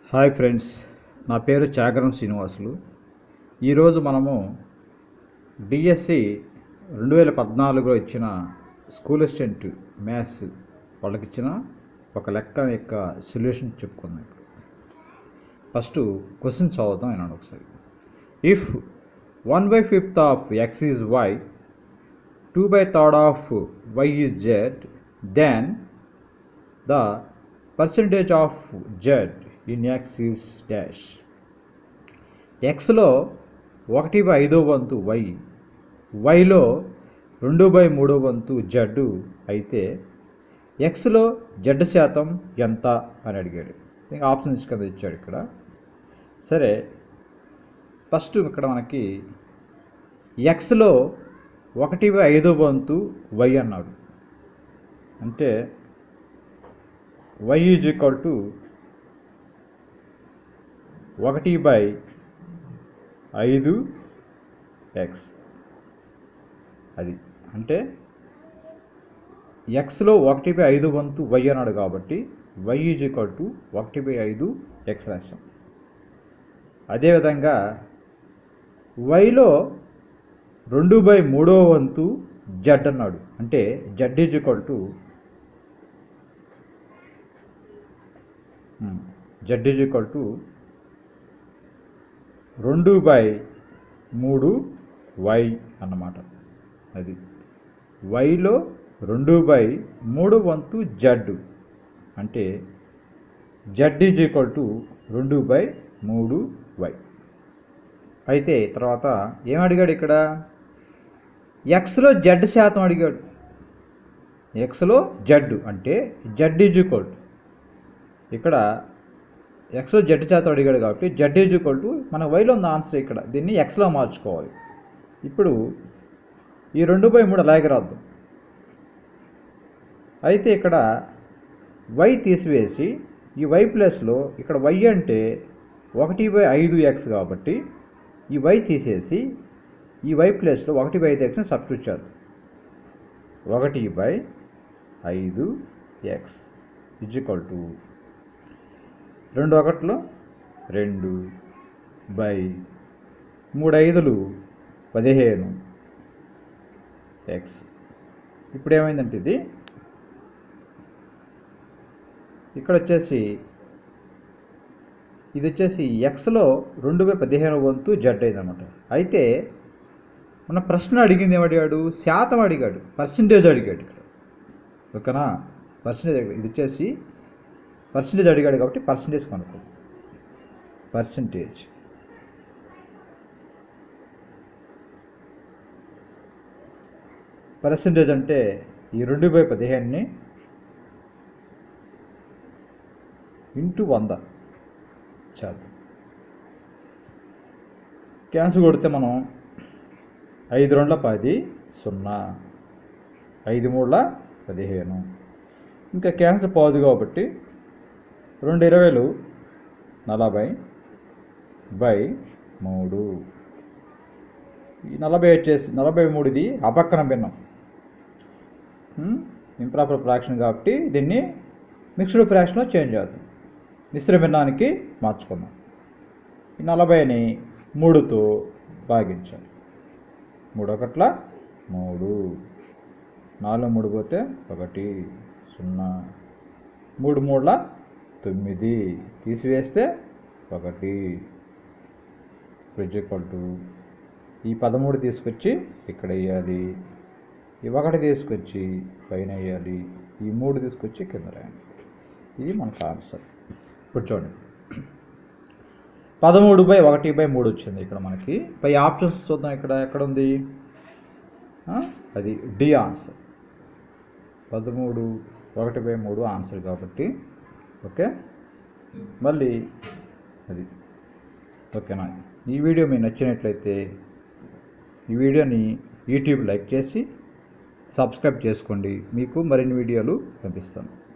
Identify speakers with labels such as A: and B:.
A: hi friends నా పేరు చాగరం శ్రీనివాసులు ఈరోజు మనము డిఎస్సి రెండు వేల పద్నాలుగులో ఇచ్చిన స్కూల్ అసిస్టెంట్ మ్యాథ్స్ వాళ్ళకి ఇచ్చిన ఒక లెక్క యొక్క సొల్యూషన్ చెప్పుకుందాం ఇప్పుడు ఫస్ట్ క్వశ్చన్ చదువుదాం అయినాడు ఒకసారి if one by fifth of X is Y two by third of Y is Z then the percentage of Z in X is dash ఎక్స్లో ఒకటి బై ఐదో వంతు వై వైలో రెండు బై మూడో వంతు జడ్ అయితే ఎక్స్లో జడ్ శాతం ఎంత అని అడిగాడు ఇంకా ఆప్షన్స్ కింద ఇచ్చాడు ఇక్కడ సరే ఫస్ట్ ఇక్కడ మనకి ఎక్స్లో ఒకటి బై ఐదో వంతు వై అన్నాడు అంటే వై ఈజ్ ఈక్వల్ టు ఒకటి బై ఐదు ఎక్స్ అది అంటే ఎక్స్లో ఒకటి బై ఐదు వంతు వై అన్నాడు కాబట్టి వై ఈజ్ ఈక్వల్ టు ఒకటి బై ఐదు ఎక్స్ రాశాం అదేవిధంగా వైలో రెండు బై మూడో వంతు జడ్ అన్నాడు అంటే Z is equal to Z is equal to రెండు బై మూడు వై అన్నమాట అది వైలో రెండు బై మూడు వంతు జడ్ అంటే జడ్ ఈజ్ ఈక్వల్ టు రెండు బై మూడు వై అయితే తర్వాత ఏం అడిగాడు ఇక్కడ ఎక్స్లో జడ్ శాతం అడిగాడు ఎక్స్లో జడ్ అంటే జడ్ ఈజ్ ఈక్వల్ టు ఇక్కడ ఎక్స్లో జడ్ శాతం అడిగాడు కాబట్టి జడ్ ఈజ్ ఈక్వల్ టు మన వైలో ఉన్న ఆన్సర్ ఇక్కడ దీన్ని ఎక్స్లో మార్చుకోవాలి ఇప్పుడు ఈ రెండు బై మూడు అలాగే రాద్దాం అయితే ఇక్కడ వై తీసివేసి ఈ వై ప్లస్లో ఇక్కడ వై అంటే ఒకటి బై ఐదు ఎక్స్ కాబట్టి ఈ వై తీసేసి ఈ వై ప్లస్లో ఒకటి బై ఐదు ఎక్స్ని సబ్స్టిట్యూట్ చేద్దాం ఒకటి బై ఐదు ఎక్స్ ఇజ్ ఈక్వల్ టు రెండు ఒకట్లు రెండు బై మూడు ఐదులు పదిహేను ఎక్స్ ఇప్పుడు ఏమైందంటే ఇది ఇక్కడ వచ్చేసి ఇది వచ్చేసి ఎక్స్లో రెండు బై పదిహేను వంతు జడ్ అయిందనమాట అయితే మన ప్రశ్న అడిగింది ఏమడిగాడు శాతం అడిగాడు పర్సంటేజ్ అడిగాడు ఇక్కడ ఓకేనా పర్సంటేజ్ ఇది వచ్చేసి పర్సంటేజ్ అడిగాడు కాబట్టి పర్సంటేజ్ కనుక్కో పర్సంటేజ్ పర్సంటేజ్ అంటే ఈ రెండు బై పదిహేనుని ఇంటూ వంద చాలు క్యాన్సిల్ కొడితే మనం ఐదు రెండుల పది సున్నా ఐదు మూడుల పదిహేను ఇంకా క్యాన్సిల్ పోదు కాబట్టి రెండు ఇరవైలు నలభై బై మూడు ఈ నలభై వచ్చేసి నలభై మూడుది అపక్కన భిన్నం ఇంప్రాపర్ ఫ్రాక్షన్ కాబట్టి దీన్ని మిక్స్డ్ ఫ్రాక్షన్లో చేంజ్ చేద్దాం మిశ్ర భిన్నానికి మార్చుకుందాం ఈ నలభైని మూడుతో భాగించాలి మూడు ఒకట్ల మూడు నాలుగు మూడు పోతే ఒకటి సున్నా మూడు మూడుల తొమ్మిది తీసివేస్తే ఒకటి ఈక్వల్ టు ఈ పదమూడు తీసుకొచ్చి ఇక్కడ వేయాలి ఈ ఒకటి తీసుకొచ్చి పైన వేయాలి ఈ మూడు తీసుకొచ్చి కింద రాయండి ఇది మనకు ఆన్సర్ ఇప్పుడు చూడండి పదమూడు బై ఒకటి బై మూడు వచ్చింది ఇక్కడ మనకి పై ఆప్షన్స్ చూద్దాం ఇక్కడ ఎక్కడ ఉంది అది డి ఆన్సర్ పదమూడు ఒకటి బై మూడు ఆన్సర్ కాబట్టి ఓకే మళ్ళీ అది ఓకేనా ఈ వీడియో మీకు నచ్చినట్లయితే ఈ వీడియోని యూట్యూబ్ లైక్ చేసి సబ్స్క్రైబ్ చేసుకోండి మీకు మరిన్ని వీడియోలు పంపిస్తాను